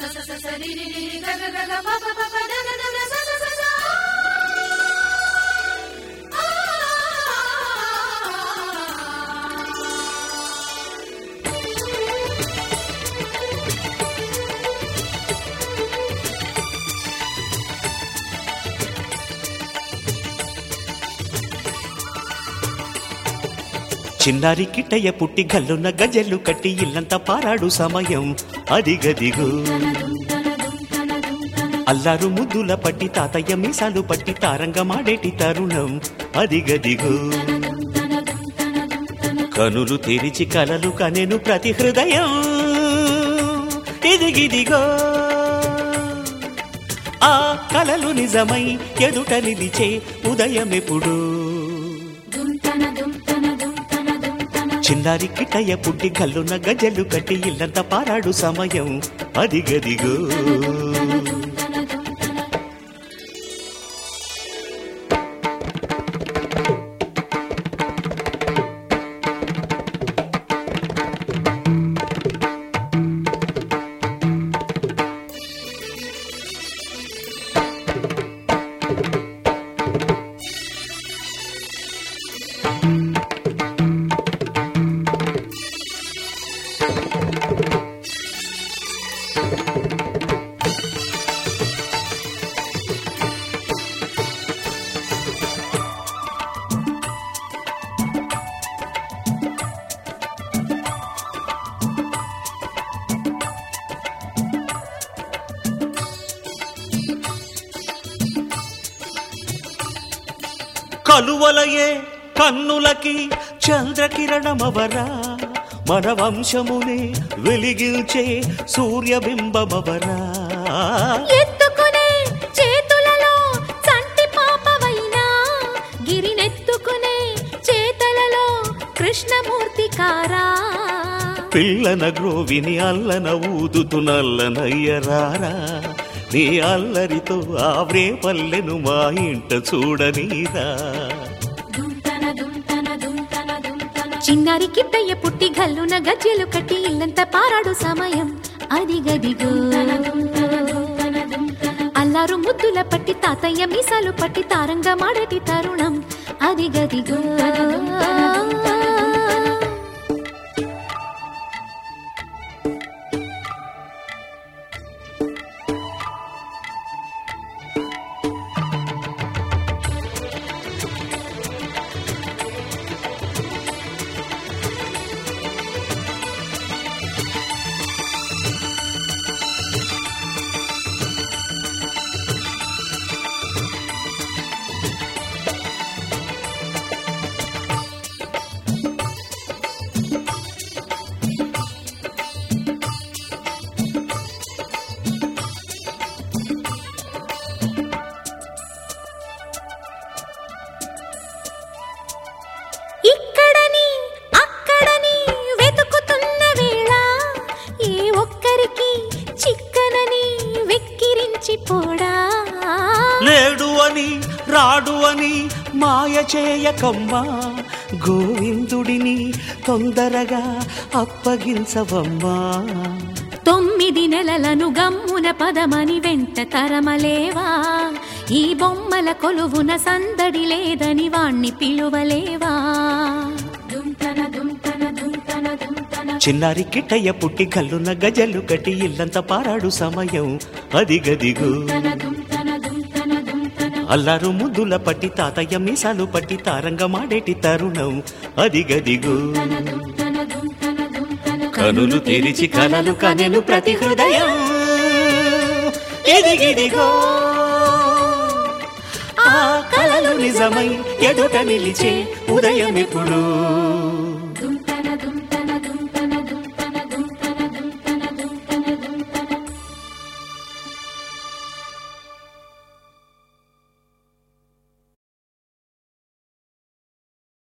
చిన్నారి కిట్టయ్య పుట్టి గల్లున్న గజల్లు కట్టి ఇల్లంతా పారాడు సమయం అదిగదిగో అల్లారు ముద్దుల పట్టి తాతయ్య మీసాలు పట్టి తారంగమాడేటి తరుణం అదిగదిగో కనులు తెరిచి కలలు కనెను ప్రతి హృదయం ఇదిగిదిగో ఆ కలలు నిజమై ఎదుట నిలిచే ఉదయమెప్పుడు చిన్నారి కిట్టయ్య పుట్టి కల్లున్న గజలు కట్టి ఇల్లంతా పారాడు సమయం అదిగదిగో కలువలయే కన్నులకి చంద్రకిరణమవరా మన వంశమునే వెలిగించే సూర్యబింబమవరా ఎత్తుకునే చేతులలో చంటి పాపవైనా గిరినెత్తుకునే చేతలలో కృష్ణమూర్తి కారా పిల్లన గ్రోవిని అల్లన ఊదుతు నల్లనయ్యరారా నీ అల్లరితో ఆవ్రే పల్లెను మా ఇంట చూడనీరా చిన్నారి కిట్టయ్య పుట్టి గల్లున గజ్జెలు కట్టి ఇల్లంతా పారాడు సమయం అది గదిగో అల్లారు ముద్దుల పట్టి తాతయ్య మీసాలు పట్టి తారంగా మాడటి తరుణం అది గదిగో ఇక్కడని అక్కడని వెతుకుతున్న వేళ ఏ ఒక్కరికి చిక్కనని వెక్కిరించి పోడా లేడు అని రాడు అని మాయ చేయకమ్మా గోవిందుడిని తొందరగా అప్పగించవమ్మా తొమ్మిది నెలలను గమ్మున పదమని వెంట తరమలేవా ఈ బొమ్మల కొలువున సందడి లేదని వాణ్ణి పిలువలేవా చిన్నారి కిట్టయ్య పుట్టి కల్లున్న గజలు కట్టి ఇల్లంతా పారాడు సమయం అదిగదిగో అల్లారు ముద్దుల పట్టి తాతయ్య మీసాలు పట్టి తారంగమాడేటి తరుణం అదిగదిగో కనులు తెరిచి కలలు కనెను ప్రతి హృదయం ఎదిగిదిగో ఆ కలలు నిజమై ఎదుట నిలిచే ఉదయం ఎప్పుడు